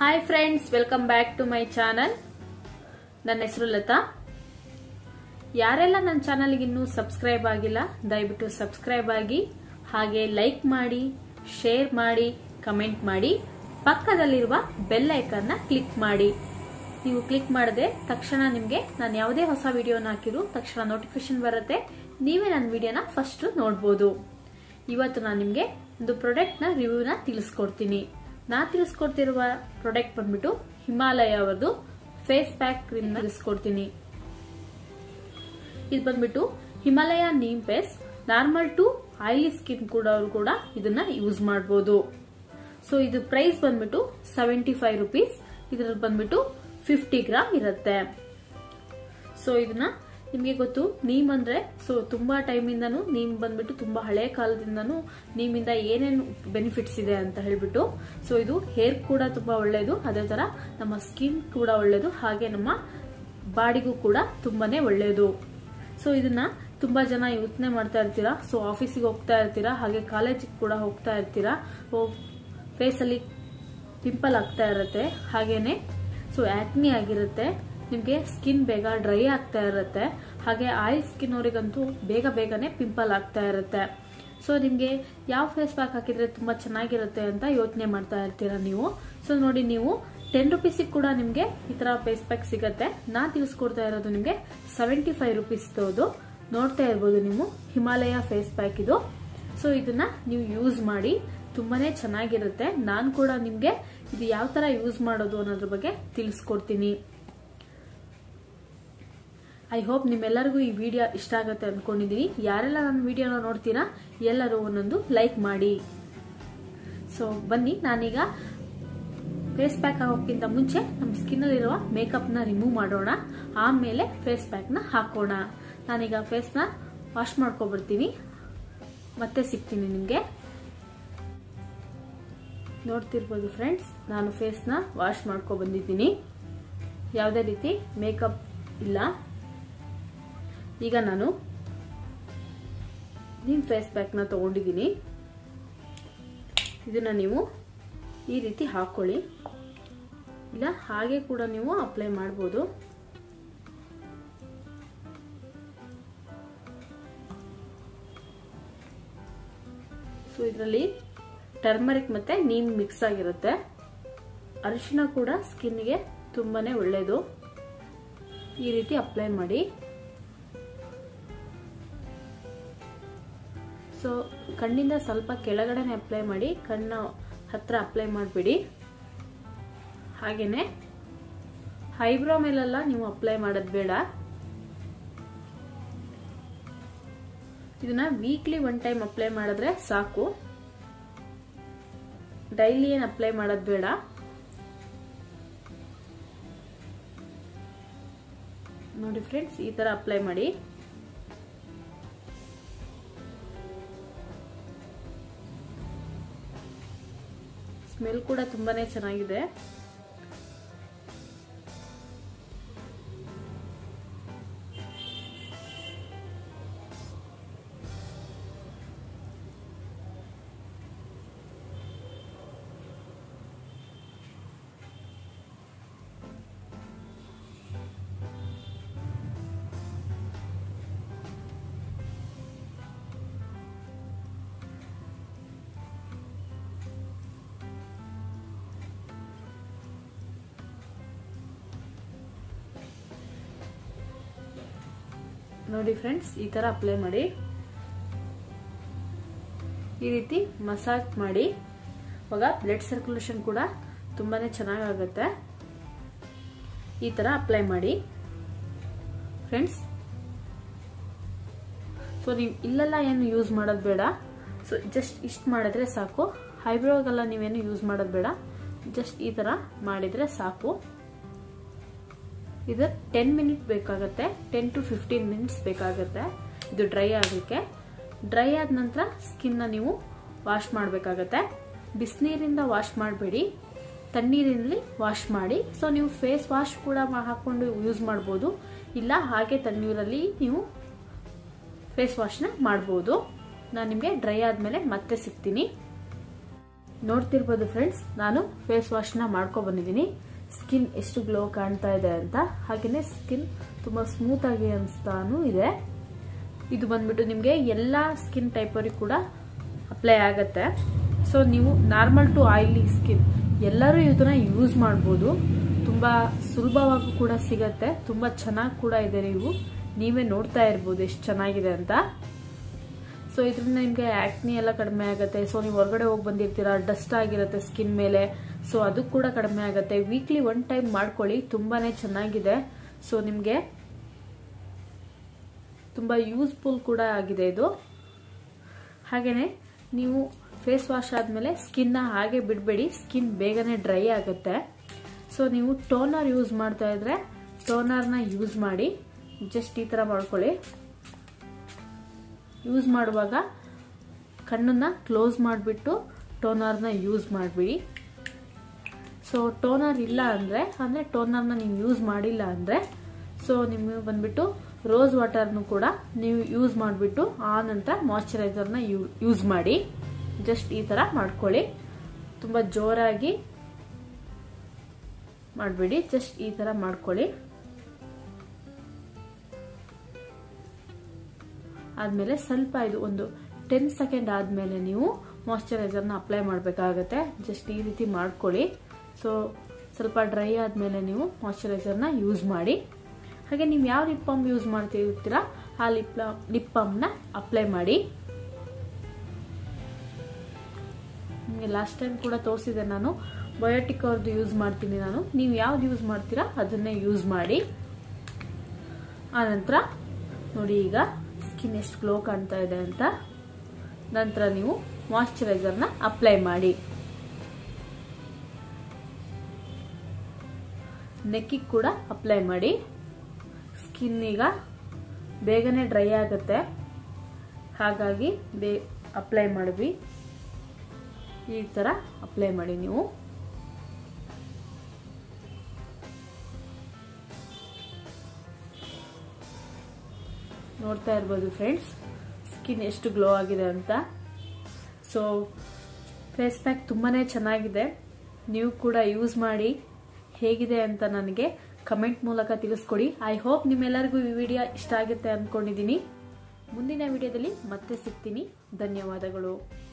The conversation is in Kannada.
hi friends welcome back to my channel ನನ್ನ ಹೆಸರು ಲತಾ ಯಾರೆಲ್ಲ ನನ್ನ ಚಾನಲ್ಗೆ ಇನ್ನೂ ಸಬ್ಸ್ಕ್ರೈಬ್ ಆಗಿಲ್ಲ ದಯವಿಟ್ಟು ಸಬ್ಸ್ಕ್ರೈಬ್ ಆಗಿ ಹಾಗೆ ಲೈಕ್ ಮಾಡಿ ಶೇರ್ ಮಾಡಿ ಕಮೆಂಟ್ ಮಾಡಿ ಪಕ್ಕದಲ್ಲಿರುವ ಬೆಲ್ ಐಕನ್ನ ಕ್ಲಿಕ್ ಮಾಡಿ ನೀವು ಕ್ಲಿಕ್ ಮಾಡದೆ ತಕ್ಷಣ ನಿಮಗೆ ನಾನು ಯಾವುದೇ ಹೊಸ ವಿಡಿಯೋನ ಹಾಕಿದ್ರು ತಕ್ಷಣ ನೋಟಿಫಿಕೇಶನ್ ಬರುತ್ತೆ ನೀವೇ ನನ್ನ ವಿಡಿಯೋನ ಫಸ್ಟ್ ನೋಡ್ಬೋದು ಇವತ್ತು ನಾನು ನಿಮಗೆ ಒಂದು ಪ್ರಾಡಕ್ಟ್ನ ರಿವ್ಯೂನ ತಿಳಿಸ್ಕೊಡ್ತೀನಿ ನಾ ತಿಳಿಸ್ಕೊಡ್ತಿರುವ ಪ್ರಾಡಕ್ಟ್ ಬಂದ್ಬಿಟ್ಟು ಹಿಮಾಲಯ ಅವರದು ಫೇಸ್ ಪ್ಯಾಕ್ ಕ್ರೀಮ್ ತಿಳಿಸ್ಕೊಡ್ತೀನಿ ಇದು ಬಂದ್ಬಿಟ್ಟು Himalaya neem paste normal to oily skin ಕೂಡ ಅವರು ಕೂಡ ಇದನ್ನ ಯೂಸ್ ಮಾಡಬಹುದು ಸೊ ಇದು ಪ್ರೈಸ್ ಬಂದ್ಬಿಟ್ಟು ಸೆವೆಂಟಿ ಫೈವ್ ರುಪೀಸ್ ಇದ್ರಲ್ಲಿ ಬಂದ್ಬಿಟ್ಟು ಫಿಫ್ಟಿ ಗ್ರಾಮ್ ಇರುತ್ತೆ ಸೊ ಇದನ್ನ ನಿಮಗೆ ಗೊತ್ತು ನೀಮ್ ಅಂದ್ರೆ ಸೊ ತುಂಬಾ ಟೈಮಿಂದನೂ ನೀಮ್ ಬಂದ್ಬಿಟ್ಟು ತುಂಬಾ ಹಳೆ ಕಾಲದಿಂದನೂ ನೀಮಿಂದ ಏನೇನು ಬೆನಿಫಿಟ್ಸ್ ಇದೆ ಅಂತ ಹೇಳ್ಬಿಟ್ಟು ಸೊ ಇದು ಹೇರ್ ಕೂಡ ತುಂಬಾ ಒಳ್ಳೇದು ಅದೇ ತರ ನಮ್ಮ ಸ್ಕಿನ್ ಕೂಡ ಒಳ್ಳೇದು ಹಾಗೆ ನಮ್ಮ ಬಾಡಿಗೂ ಕೂಡ ತುಂಬಾನೇ ಒಳ್ಳೇದು ಸೊ ಇದನ್ನ ತುಂಬಾ ಜನ ಯೋಚನೆ ಮಾಡ್ತಾ ಇರ್ತೀರಾ ಸೊ ಆಫೀಸಿಗೆ ಹೋಗ್ತಾ ಇರ್ತೀರಾ ಹಾಗೆ ಕಾಲೇಜಿಗೆ ಕೂಡ ಹೋಗ್ತಾ ಇರ್ತೀರಾ ಫೇಸಲ್ಲಿ ಪಿಂಪಲ್ ಆಗ್ತಾ ಇರುತ್ತೆ ಹಾಗೇನೆ ಸೊ ಆಕ್ನಿ ಆಗಿರುತ್ತೆ ನಿಮಗೆ ಸ್ಕಿನ್ ಬೇಗ ಡ್ರೈ ಆಗ್ತಾ ಇರುತ್ತೆ ಹಾಗೆ ಆಯಿಲ್ ಸ್ಕಿನ್ ಅವರಿಗಂತೂ ಬೇಗ ಬೇಗನೆ ಪಿಂಪಲ್ ಆಗ್ತಾ ಇರುತ್ತೆ ಸೊ ನಿಮಗೆ ಯಾವ ಫೇಸ್ ಪ್ಯಾಕ್ ಹಾಕಿದ್ರೆ ತುಂಬಾ ಚೆನ್ನಾಗಿರುತ್ತೆ ಅಂತ ಯೋಚನೆ ಮಾಡ್ತಾ ಇರ್ತೀರಾ ನೀವು ಸೊ ನೋಡಿ ನೀವು ಟೆನ್ ರುಪೀಸಿಗೆ ಕೂಡ ನಿಮಗೆ ಈ ತರ ಫೇಸ್ ಪ್ಯಾಕ್ ಸಿಗುತ್ತೆ ನಾ ತಿಳಿಸ್ಕೊಡ್ತಾ ಇರೋದು ನಿಮಗೆ ಸೆವೆಂಟಿ ಫೈವ್ ರುಪೀಸ್ ತೋದು ನೋಡ್ತಾ ಇರ್ಬೋದು ನೀವು ಹಿಮಾಲಯ ಫೇಸ್ ಪ್ಯಾಕ್ ಇದು ಸೊ ಇದನ್ನ ನೀವು ಯೂಸ್ ಮಾಡಿ ತುಂಬಾನೇ ಚೆನ್ನಾಗಿರುತ್ತೆ ನಾನು ಕೂಡ ನಿಮಗೆ ಇದು ಯಾವ ತರ ಯೂಸ್ ಮಾಡೋದು ಅನ್ನೋದ್ರ ಬಗ್ಗೆ ತಿಳಿಸ್ಕೊಡ್ತೀನಿ ಐ ಹೋಪ್ ನಿಮ್ಮೆಲ್ಲರಿಗೂ ಈ ವಿಡಿಯೋ ಇಷ್ಟ ಆಗುತ್ತೆ ಅಂದ್ಕೊಂಡಿದ್ದೀನಿ ಯಾರೆಲ್ಲ ನನ್ನ ವಿಡಿಯೋನ ನೋಡ್ತೀರಾ ಎಲ್ಲರೂ ಒಂದೊಂದು ಲೈಕ್ ಮಾಡಿ ಸೊ ಬನ್ನಿ ನಾನೀಗ ಫೇಸ್ ಪ್ಯಾಕ್ ಆಗೋಕ್ಕಿಂತ ಮುಂಚೆ ನಮ್ಮ ಸ್ಕಿನ್ನಲ್ಲಿರುವ ಮೇಕಪ್ನ ರಿಮೂವ್ ಮಾಡೋಣ ಆಮೇಲೆ ಫೇಸ್ ಪ್ಯಾಕ್ನ ಹಾಕೋಣ ನಾನೀಗ ಫೇಸ್ನ ವಾಶ್ ಮಾಡ್ಕೊಬಿಡ್ತೀನಿ ಮತ್ತೆ ಸಿಗ್ತೀನಿ ನಿಮಗೆ ನೋಡ್ತಿರ್ಬೋದು ಫ್ರೆಂಡ್ಸ್ ನಾನು ಫೇಸ್ನ ವಾಶ್ ಮಾಡ್ಕೊ ಬಂದಿದ್ದೀನಿ ಯಾವುದೇ ರೀತಿ ಮೇಕಪ್ ಇಲ್ಲ ಈಗ ನಾನು ನಿಮ್ಮ ಫೇಸ್ ಪ್ಯಾಕ್ನ ತೊಗೊಂಡಿದ್ದೀನಿ ಇದನ್ನು ನೀವು ಈ ರೀತಿ ಹಾಕ್ಕೊಳ್ಳಿ ಇಲ್ಲ ಹಾಗೆ ಕೂಡ ನೀವು ಅಪ್ಲೈ ಮಾಡ್ಬೋದು ಸೊ ಇದರಲ್ಲಿ ಟರ್ಮರಿಕ್ ಮತ್ತೆ ನೀಮ್ ಮಿಕ್ಸ್ ಆಗಿರುತ್ತೆ ಅರಿಶಿನ ಕೂಡ ಸ್ಕಿನ್ಗೆ ತುಂಬಾನೇ ಒಳ್ಳೆಯದು ಈ ರೀತಿ ಅಪ್ಲೈ ಮಾಡಿ ಸೊ ಕಣ್ಣಿಂದ ಸ್ವಲ್ಪ ಕೆಳಗಡೆನೆ ಅಪ್ಲೈ ಮಾಡಿ ಕಣ್ಣ ಹತ್ರ ಅಪ್ಲೈ ಮಾಡಿಬಿಡಿ ಹಾಗೇನೆ ಐಬ್ರೋ ಮೇಲೆಲ್ಲ ನೀವು ಅಪ್ಲೈ ಮಾಡೋದು ಬೇಡ ಇದನ್ನ ವೀಕ್ಲಿ ಒನ್ ಟೈಮ್ ಅಪ್ಲೈ ಮಾಡಿದ್ರೆ ಸಾಕು ಡೈಲಿ ಏನು ಅಪ್ಲೈ ಮಾಡೋದು ಬೇಡ ನೋಡಿ ಫ್ರೆಂಡ್ಸ್ ಈ ತರ ಅಪ್ಲೈ ಮಾಡಿ ಸ್ಮೆಲ್ ಕೂಡ ತುಂಬಾನೇ ಚೆನ್ನಾಗಿದೆ ನೋಡಿ ಫ್ರೆಂಡ್ಸ್ ಈ ತರ ಅಪ್ಲೈ ಮಾಡಿ ಈ ರೀತಿ ಮಸಾಜ್ ಮಾಡಿ ಇವಾಗ ಬ್ಲಡ್ ಸರ್ಕ್ಯುಲೇಷನ್ ಕೂಡ ತುಂಬಾನೇ ಚೆನ್ನಾಗಾಗುತ್ತೆ ಈ ತರ ಅಪ್ಲೈ ಮಾಡಿ ಫ್ರೆಂಡ್ಸ್ ಸೊ ನೀವು ಇಲ್ಲೆಲ್ಲ ಏನು ಯೂಸ್ ಮಾಡೋದು ಬೇಡ ಸೊ ಜಸ್ಟ್ ಇಷ್ಟು ಮಾಡಿದ್ರೆ ಸಾಕು ಐಬ್ರೋಗೆಲ್ಲ ನೀವೇನು ಯೂಸ್ ಮಾಡೋದು ಬೇಡ ಜಸ್ಟ್ ಈ ತರ ಮಾಡಿದ್ರೆ ಸಾಕು ಇದು ಟೆನ್ ಮಿನಿಟ್ ಬೇಕಾಗುತ್ತೆ ಟೆನ್ ಟು ಫಿಫ್ಟೀನ್ ಮಿನಿಟ್ಸ್ ಬೇಕಾಗುತ್ತೆ ಇದು ಡ್ರೈ ಆಗಲಿಕ್ಕೆ ಡ್ರೈ ಆದ ನಂತರ ಸ್ಕಿನ್ನ ನೀವು ವಾಶ್ ಮಾಡಬೇಕಾಗತ್ತೆ ಬಿಸಿನೀರಿಂದ ವಾಶ್ ಮಾಡಬೇಡಿ ತಣ್ಣೀರಿನಲ್ಲಿ ವಾಶ್ ಮಾಡಿ ಸೊ ನೀವು ಫೇಸ್ ವಾಶ್ ಕೂಡ ಹಾಕೊಂಡು ಯೂಸ್ ಮಾಡ್ಬೋದು ಇಲ್ಲ ಹಾಗೆ ತಣ್ಣೀರಲ್ಲಿ ನೀವು ಫೇಸ್ ವಾಶ್ನ ಮಾಡ್ಬೋದು ನಾನು ನಿಮಗೆ ಡ್ರೈ ಆದಮೇಲೆ ಮತ್ತೆ ಸಿಗ್ತೀನಿ ನೋಡ್ತಿರ್ಬೋದು ಫ್ರೆಂಡ್ಸ್ ನಾನು ಫೇಸ್ ವಾಶ್ನ ಮಾಡ್ಕೊ ಬಂದಿದ್ದೀನಿ ಸ್ಕಿನ್ ಎಷ್ಟು ಗ್ಲೋ ಕಾಣ್ತಾ ಇದೆ ಅಂತ ಹಾಗೆಯೇ ಸ್ಕಿನ್ ತುಂಬ ಸ್ಮೂತ್ ಆಗಿ ಅನಿಸ್ತಾನು ಇದೆ ಇದು ಬಂದ್ಬಿಟ್ಟು ನಿಮಗೆ ಎಲ್ಲ ಸ್ಕಿನ್ ಟೈಪರಿಗೆ ಕೂಡ ಅಪ್ಲೈ ಆಗುತ್ತೆ ಸೊ ನೀವು ನಾರ್ಮಲ್ ಟು ಆಯಿಲಿ ಸ್ಕಿನ್ ಎಲ್ಲರೂ ಇದನ್ನ ಯೂಸ್ ಮಾಡ್ಬೋದು ತುಂಬ ಸುಲಭವಾಗೂ ಕೂಡ ಸಿಗತ್ತೆ ತುಂಬ ಚೆನ್ನಾಗಿ ಕೂಡ ಇದೆ ನೀವು ನೀವೇ ನೋಡ್ತಾ ಇರ್ಬೋದು ಎಷ್ಟು ಚೆನ್ನಾಗಿದೆ ಅಂತ ಸೊ ಇದರಿಂದ ನಿಮಗೆ ಆಕ್ನಿ ಎಲ್ಲ ಕಡಿಮೆ ಆಗುತ್ತೆ ಸೊ ನೀವು ಹೊರಗಡೆ ಹೋಗಿ ಬಂದಿರ್ತೀರಾ ಡಸ್ಟ್ ಆಗಿರುತ್ತೆ ಸ್ಕಿನ್ ಮೇಲೆ ಸೊ ಅದು ಕೂಡ ಕಡಿಮೆ ಆಗುತ್ತೆ ವೀಕ್ಲಿ ಒನ್ ಟೈಮ್ ಮಾಡ್ಕೊಳ್ಳಿ ತುಂಬಾನೇ ಚೆನ್ನಾಗಿದೆ ಸೊ ನಿಮಗೆ ತುಂಬ ಯೂಸ್ಫುಲ್ ಕೂಡ ಆಗಿದೆ ಇದು ಹಾಗೆಯೇ ನೀವು ಫೇಸ್ ವಾಶ್ ಆದಮೇಲೆ ಸ್ಕಿನ್ನ ಹಾಗೆ ಬಿಡಬೇಡಿ ಸ್ಕಿನ್ ಬೇಗನೆ ಡ್ರೈ ಆಗುತ್ತೆ ಸೊ ನೀವು ಟೋನರ್ ಯೂಸ್ ಮಾಡ್ತಾ ಇದ್ರೆ ಟೋನರ್ನ ಯೂಸ್ ಮಾಡಿ ಜಸ್ಟ್ ಈ ಥರ ಮಾಡ್ಕೊಳ್ಳಿ ಯೂಸ್ ಮಾಡುವಾಗ ಕಣ್ಣನ್ನ ಕ್ಲೋಸ್ ಮಾಡಿಬಿಟ್ಟು ಟೋನರ್ನ ಯೂಸ್ ಮಾಡಿಬಿಡಿ ಸೊ ಟೋನರ್ ಇಲ್ಲ ಅಂದರೆ ಅಂದರೆ ಟೋನರ್ನ ನೀವು ಯೂಸ್ ಮಾಡಿಲ್ಲ ಅಂದರೆ ಸೊ ನಿಮಗೆ ಬಂದ್ಬಿಟ್ಟು ರೋಸ್ ವಾಟರ್ನು ಕೂಡ ನೀವು ಯೂಸ್ ಮಾಡಿಬಿಟ್ಟು ಆ ನಂತರ ಮಾಯಶ್ಚರೈಸರ್ನ ಯೂಸ್ ಮಾಡಿ ಜಸ್ಟ್ ಈ ಥರ ಮಾಡ್ಕೊಳ್ಳಿ ತುಂಬ ಜೋರಾಗಿ ಮಾಡಬೇಡಿ ಜಸ್ಟ್ ಈ ಥರ ಮಾಡ್ಕೊಳ್ಳಿ ಆದಮೇಲೆ ಸ್ವಲ್ಪ ಇದು ಒಂದು ಟೆನ್ ಸೆಕೆಂಡ್ ಆದಮೇಲೆ ನೀವು ಮಾಯಶ್ಚರೈಸರ್ನ ಅಪ್ಲೈ ಮಾಡಬೇಕಾಗತ್ತೆ ಜಸ್ಟ್ ಈ ರೀತಿ ಮಾಡ್ಕೊಳ್ಳಿ ಸೊ ಸ್ವಲ್ಪ ಡ್ರೈ ಆದಮೇಲೆ ನೀವು ಮಾಯಶ್ಚರೈಸರ್ನ ಯೂಸ್ ಮಾಡಿ ಹಾಗೆ ನೀವು ಯಾವ ಲಿಪ್ ಬಾಮ್ ಯೂಸ್ ಮಾಡ್ತಿರ್ತೀರಾ ಆ ಲಿಪ್ ಲಿಪ್ ಬಾಮ್ನ ಅಪ್ಲೈ ಮಾಡಿ ನಿಮಗೆ ಲಾಸ್ಟ್ ಟೈಮ್ ಕೂಡ ತೋರಿಸಿದೆ ನಾನು ಬಯೋಟಿಕ್ ಅವ್ರದ್ದು ಯೂಸ್ ಮಾಡ್ತೀನಿ ನಾನು ನೀವು ಯಾವ್ದು ಯೂಸ್ ಮಾಡ್ತೀರಾ ಅದನ್ನೇ ಯೂಸ್ ಮಾಡಿ ಆನಂತರ ನೋಡಿ ಈಗ ಸ್ಕಿನ್ ಎಷ್ಟು ಗ್ಲೋ ಕಾಣ್ತಾ ಇದೆ ಅಂತ ನಂತರ ನೀವು ಮಾಯಶ್ಚರೈಸರ್ನ ಅಪ್ಲೈ ಮಾಡಿ ನೆಕ್ಕಿಗೆ ಕೂಡ ಅಪ್ಲೈ ಮಾಡಿ ಸ್ಕಿನ್ ಈಗ ಬೇಗನೆ ಡ್ರೈ ಆಗುತ್ತೆ ಹಾಗಾಗಿ ಬೇ ಅಪ್ಲೈ ಮಾಡಿದ್ವಿ ಈ ಥರ ಅಪ್ಲೈ ಮಾಡಿ ನೀವು ನೋಡ್ತಾ ಇರ್ಬೋದು ಫ್ರೆಂಡ್ಸ್ ಸ್ಕಿನ್ ಎಷ್ಟು ಗ್ಲೋ ಆಗಿದೆ ಅಂತ ಸೊ ಫೇಸ್ ಪ್ಯಾಕ್ ತುಂಬಾ ಚೆನ್ನಾಗಿದೆ ನೀವು ಕೂಡ ಯೂಸ್ ಮಾಡಿ ಹೇಗಿದೆ ಅಂತ ನನಗೆ ಕಮೆಂಟ್ ಮೂಲಕ ತಿಳಿಸ್ಕೊಡಿ ಐ ಹೋಪ್ ನಿಮ್ಮೆಲ್ಲರಿಗೂ ಈ ವಿಡಿಯೋ ಇಷ್ಟ ಆಗುತ್ತೆ ಅಂದ್ಕೊಂಡಿದ್ದೀನಿ ಮುಂದಿನ ವಿಡಿಯೋದಲ್ಲಿ ಮತ್ತೆ ಸಿಗ್ತೀನಿ ಧನ್ಯವಾದಗಳು